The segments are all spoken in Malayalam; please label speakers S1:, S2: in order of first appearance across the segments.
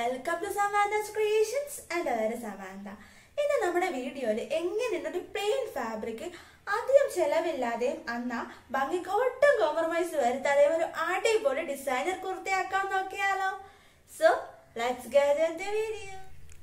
S1: welcome to Samantha's creations and വേറെ സമാന്ത ഇന്ന് നമ്മുടെ വീഡിയോയിൽ എങ്ങനെയാണ് ഒരു പ്ലെയിൻ ഫാബ്രിക് അധികം ചെലവില്ലാതെയും എന്നാ ഭംഗിക്ക് ഒട്ടും കോംപ്രമൈസ് വരുത്താതെയും ഒരു അടിപൊളി ഡിസൈനർ കുർത്തയാക്കാൻ നോക്കിയാലോ so let's get in the video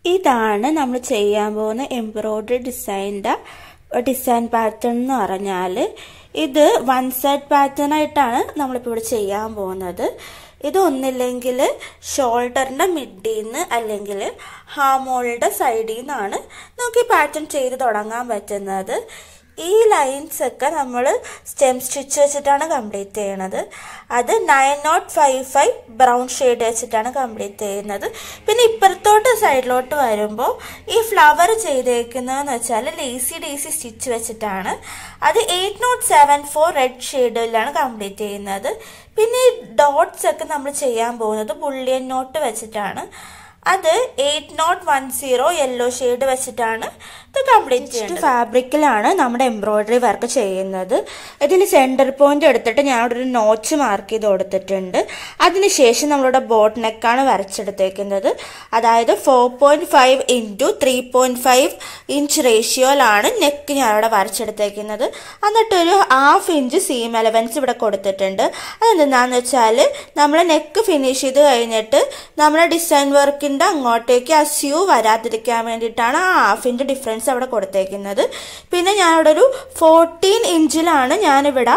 S2: ഇതാണ് നമ്മൾ ചെയ്യാൻ പോകുന്ന എംബ്രോയ്ഡറി ഡിസൈൻ്റെ ഡിസൈൻ പാറ്റേൺ എന്ന് പറഞ്ഞാൽ ഇത് വൺ സൈഡ് പാറ്റേൺ ആയിട്ടാണ് നമ്മളിപ്പോൾ ഇവിടെ ചെയ്യാൻ പോകുന്നത് ഇത് ഒന്നില്ലെങ്കിൽ ഷോൾഡറിൻ്റെ മിഡിൽ നിന്ന് അല്ലെങ്കിൽ ഹാമോളുടെ സൈഡിൽ നിന്നാണ് നമുക്ക് ഈ പാറ്റേൺ ചെയ്ത് തുടങ്ങാൻ പറ്റുന്നത് ഈ ലൈൻസ് ഒക്കെ നമ്മൾ സ്റ്റെം സ്റ്റിച്ച് വെച്ചിട്ടാണ് കംപ്ലീറ്റ് ചെയ്യണത് അത് nine nought five five brown shade വെച്ചിട്ടാണ് കംപ്ലീറ്റ് ചെയ്യുന്നത് പിന്നെ ഇപ്പുറത്തോട്ട് സൈഡിലോട്ട് വരുമ്പോൾ ഈ ഫ്ലവർ ചെയ്തേക്കുന്നതെന്ന് വെച്ചാൽ ലേസി ഡേസി സ്റ്റിച്ച് വെച്ചിട്ടാണ് അത് eight nought seven four red ഷെയ്ഡിലാണ് കംപ്ലീറ്റ് ചെയ്യുന്നത് പിന്നെ ഈ ഡോട്ട്സ് ഒക്കെ നമ്മൾ ചെയ്യാൻ പോകുന്നത് ബുള്ളിയൻ നോട്ട് വെച്ചിട്ടാണ് അത് eight nought one zero yellow shade വെച്ചിട്ടാണ് ഇത് കംപ്ലീറ്റ് ചെയ്യുന്നത് ഫാബ്രിക്കിലാണ് നമ്മുടെ എംബ്രോയിഡറി വർക്ക് ചെയ്യുന്നത് ഇതിൽ സെൻറ്റർ പോയിന്റ് എടുത്തിട്ട് ഞാൻ ഇവിടെ ഒരു നോച്ച് മാർക്ക് ചെയ്ത് കൊടുത്തിട്ടുണ്ട് അതിനുശേഷം നമ്മളുടെ ബോട്ട് നെക്കാണ് വരച്ചെടുത്തേക്കുന്നത് അതായത് four point five into three point five inch റേഷ്യോയിലാണ് നെക്ക് ഞാൻ ഇവിടെ വരച്ചെടുത്തേക്കുന്നത് എന്നിട്ടൊരു ഹാഫ് ഇഞ്ച് സീം എലവൻസ് ഇവിടെ കൊടുത്തിട്ടുണ്ട് അതെന്താണെന്ന് വെച്ചാൽ നമ്മൾ നെക്ക് ഫിനിഷ് ചെയ്ത് കഴിഞ്ഞിട്ട് നമ്മുടെ ഡിസൈൻ വർക്കിൻ്റെ അങ്ങോട്ടേക്ക് ആ സ്യൂ വരാതിരിക്കാൻ വേണ്ടിയിട്ടാണ് ആ ഹാഫ് ഇഞ്ച് ഡിഫറൻസ് അവിടെ കൊടുത്തേക്കുന്നത് പിന്നെ ഞാനിവിടെ ഒരു ഫോർട്ടീൻ ഇഞ്ചിലാണ് ഞാനിവിടെ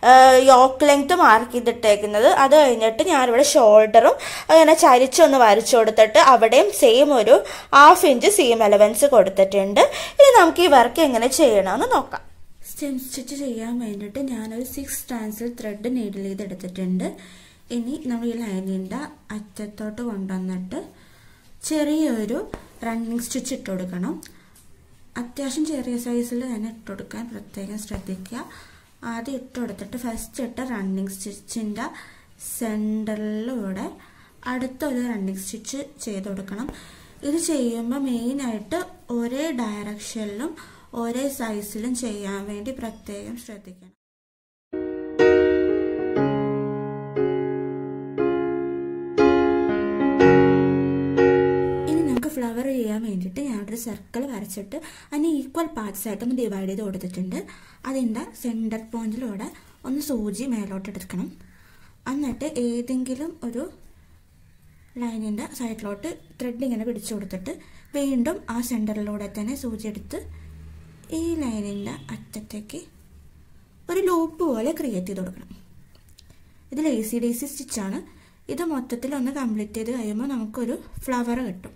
S2: യോക്ക് ലെങ്ത് മാർക്ക് ചെയ്തിട്ടേക്കുന്നത് അത് കഴിഞ്ഞിട്ട് ഞാനിവിടെ ഷോൾഡറും അങ്ങനെ ചരിച്ചൊന്ന് വരച്ചു കൊടുത്തിട്ട് അവിടെയും സെയിം ഒരു ഹാഫ് ഇഞ്ച് സീം എലവൻസ് കൊടുത്തിട്ടുണ്ട് ഇനി നമുക്ക് ഈ വർക്ക് എങ്ങനെ ചെയ്യണമെന്ന് നോക്കാം സ്റ്റെം സ്റ്റിച്ച് ചെയ്യാൻ വേണ്ടിയിട്ട് ഞാനൊരു സിക്സ് ട്രാൻസിൽ ത്രെഡ് നീഡിൽ ചെയ്തെടുത്തിട്ടുണ്ട് ഇനി നമ്മൾ ഈ ലൈനിൻ്റെ അറ്റത്തോട്ട് കൊണ്ടുവന്നിട്ട് ചെറിയൊരു റണ്ണിങ് സ്റ്റിച്ച് ഇട്ട് കൊടുക്കണം അത്യാവശ്യം ചെറിയ സൈസിൽ തന്നെ ഇട്ട് കൊടുക്കാൻ പ്രത്യേകം ശ്രദ്ധിക്കുക ആദ്യം ഇട്ട് കൊടുത്തിട്ട് ഫസ്റ്റ് ഇട്ട റണ്ണിങ് സ്റ്റിച്ചിൻ്റെ സെൻറ്ററിലൂടെ അടുത്തൊരു റണ്ണിങ് സ്റ്റിച്ച് ചെയ്ത് കൊടുക്കണം ഇത് ചെയ്യുമ്പോൾ മെയിനായിട്ട് ഒരേ ഡയറക്ഷനിലും ഒരേ സൈസിലും ചെയ്യാൻ വേണ്ടി പ്രത്യേകം ശ്രദ്ധിക്കണം ഇനി നമുക്ക് ഫ്ലവർ ചെയ്യാൻ വേണ്ടിയിട്ട് ഞാനൊരു സർക്കിൾ വരച്ചിട്ട് അതിന് ഈക്വൽ പാർട്സ് ആയിട്ട് ഒന്ന് ഡിവൈഡ് ചെയ്ത് കൊടുത്തിട്ടുണ്ട് അതിൻ്റെ സെൻറ്റർ പോയിന്റിലൂടെ ഒന്ന് സൂചി മേലോട്ട് എടുക്കണം എന്നിട്ട് ഏതെങ്കിലും ഒരു ലൈനിൻ്റെ സൈഡിലോട്ട് ത്രെഡ് ഇങ്ങനെ പിടിച്ചു കൊടുത്തിട്ട് വീണ്ടും ആ സെൻറ്ററിലൂടെ തന്നെ സൂചി എടുത്ത് ഈ ലൈനിൻ്റെ അറ്റത്തേക്ക് ഒരു ലൂപ്പ് പോലെ ക്രിയേറ്റ് ചെയ്ത് കൊടുക്കണം ഇത് ലേസി ഡേസി സ്റ്റിച്ചാണ് ഇത് മൊത്തത്തിൽ ഒന്ന് കംപ്ലീറ്റ് ചെയ്ത് കഴിയുമ്പോൾ നമുക്കൊരു ഫ്ലവർ കിട്ടും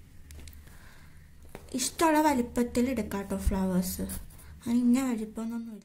S2: ഇഷ്ടമുള്ള വലിപ്പത്തിൽ എടുക്കാം കേട്ടോ ഫ്ലവേഴ്സ് അതിന് ഇന്ന വലിപ്പമൊന്നുമില്ല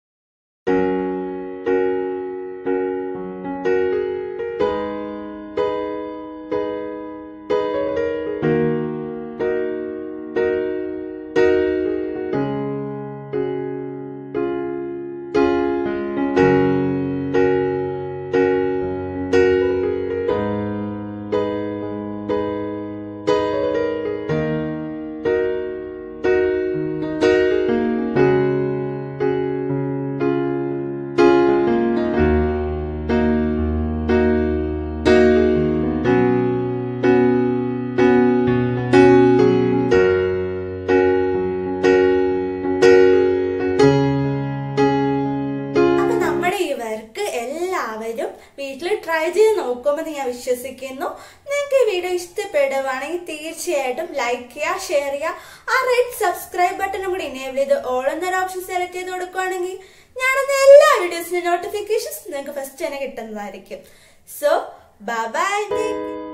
S1: അപ്പൊ നമ്മുടെ ഈ വർക്ക് എല്ലാവരും വീട്ടിൽ ട്രൈ ചെയ്ത് നോക്കുമെന്ന് ഞാൻ വിശ്വസിക്കുന്നു നിങ്ങൾക്ക് ഈ വീഡിയോ ഇഷ്ടപ്പെടുവാണെങ്കിൽ തീർച്ചയായിട്ടും ലൈക്ക് ചെയ്യുക ഷെയർ ചെയ്യുക ആ റെഡ് സബ്സ്ക്രൈബ് ബട്ടണും കൂടി ഇനേബിൾ ചെയ്ത് ഓൾ എന്നൊരു ഓപ്ഷൻ സെലക്ട് ചെയ്ത് കൊടുക്കുവാണെങ്കിൽ ഞാനെന്ന എല്ലാ വീഡിയോസിന്റെ നോട്ടിഫിക്കേഷൻസ് നിങ്ങൾക്ക് ഫസ്റ്റ് തന്നെ കിട്ടുന്നതായിരിക്കും സോ ബൈ